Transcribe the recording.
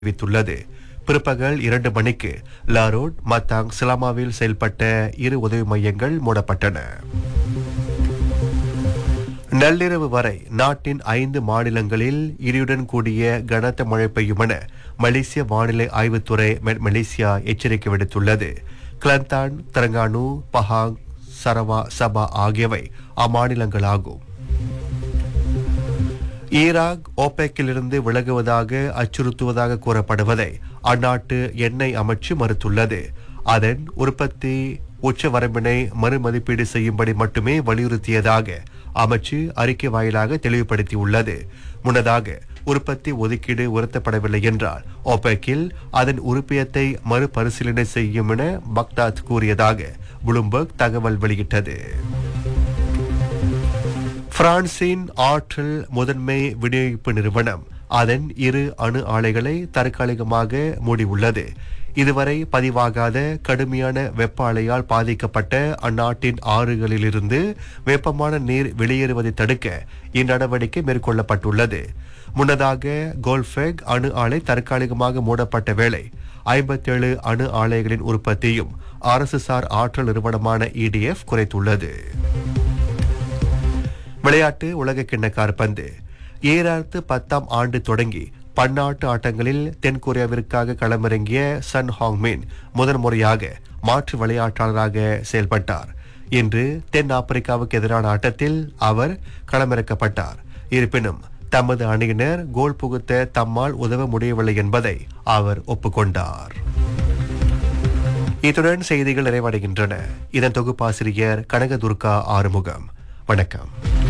தெரிவித்துள்ளது பிற்பகல் இரண்டு மணிக்கு லாரோட் மத்தாங் சிலாமாவில் செயல்பட்ட இரு உதவி மையங்கள் மூடப்பட்டன நள்ளிரவு வரை நாட்டின் ஐந்து மாநிலங்களில் இடியுடன் கூடிய கனத்த மழை பெய்யும் என மலேசிய வானிலை ஆய்வுத்துறை மெட் மலேசியா எச்சரிக்கை விடுத்துள்ளது Kelantan Terengganu Pahang Sarawak Sabah ஆகியவை அம்மாநிலங்களாகும் ஈராக் ஓபெக்கிலிருந்து விலகுவதாக அச்சுறுத்துவதாக கூறப்படுவதை அந்நாட்டு எண்ணெய் அமைச்சு மறுத்துள்ளது அதன் உற்பத்தி உச்ச வரம்பினை மறுமதிப்பீடு செய்யும்படி மட்டுமே வலியுறுத்தியதாக அமைச்சு அறிக்கை வாயிலாக தெளிவுபடுத்தியுள்ளது முன்னதாக உற்பத்தி ஒதுக்கீடு உயர்த்தப்படவில்லை என்றால் ஓபெக்கில் அதன் உறுப்பியத்தை மறுபரிசீலனை செய்யும் என பக்தாத் கூறியதாக புளும்பர்க் தகவல் வெளியிட்டது பிரான்சின் ஆற்றல் முதன்மை விநியோகிப்பு நிறுவனம் அதன் இரு அணு ஆலைகளை தற்காலிகமாக மூடியுள்ளது இதுவரை பதிவாகாத கடுமையான வெப்ப அலையால் பாதிக்கப்பட்ட அந்நாட்டின் ஆறுகளிலிருந்து வெப்பமான நீர் வெளியேறுவதை தடுக்க இந்நடவடிக்கை மேற்கொள்ளப்பட்டுள்ளது முன்னதாக கோல்ஃபெக் அணு ஆலை தற்காலிகமாக மூடப்பட்ட வேளை ஐம்பத்தேழு அணு ஆலைகளின் உற்பத்தியும் அரசு சார் ஆற்றல் நிறுவனமான இடிஎஃப் குறைத்துள்ளது விளையாட்டு உலக கிண்ண காற்பந்து ஈராயிரத்து பத்தாம் ஆண்டு தொடங்கி பன்னாட்டு ஆட்டங்களில் தென்கொரியாவிற்காக களமிறங்கிய சன் ஹாங்மின் முதன் முறையாக மாற்று விளையாட்டாளராக செயல்பட்டார் இன்று தென் ஆப்பிரிக்காவுக்கு எதிரான ஆட்டத்தில் அவர் களமிறக்கப்பட்டார் இருப்பினும் தமது அணியினர் கோல் புகுத்த தம்மால் உதவ முடியவில்லை என்பதை அவர் ஒப்புக்கொண்டார் இத்துடன் செய்திகள் நிறைவடைகின்றன இதன் தொகுப்பாசிரியர் கனகதுர்கா ஆறுமுகம் வணக்கம்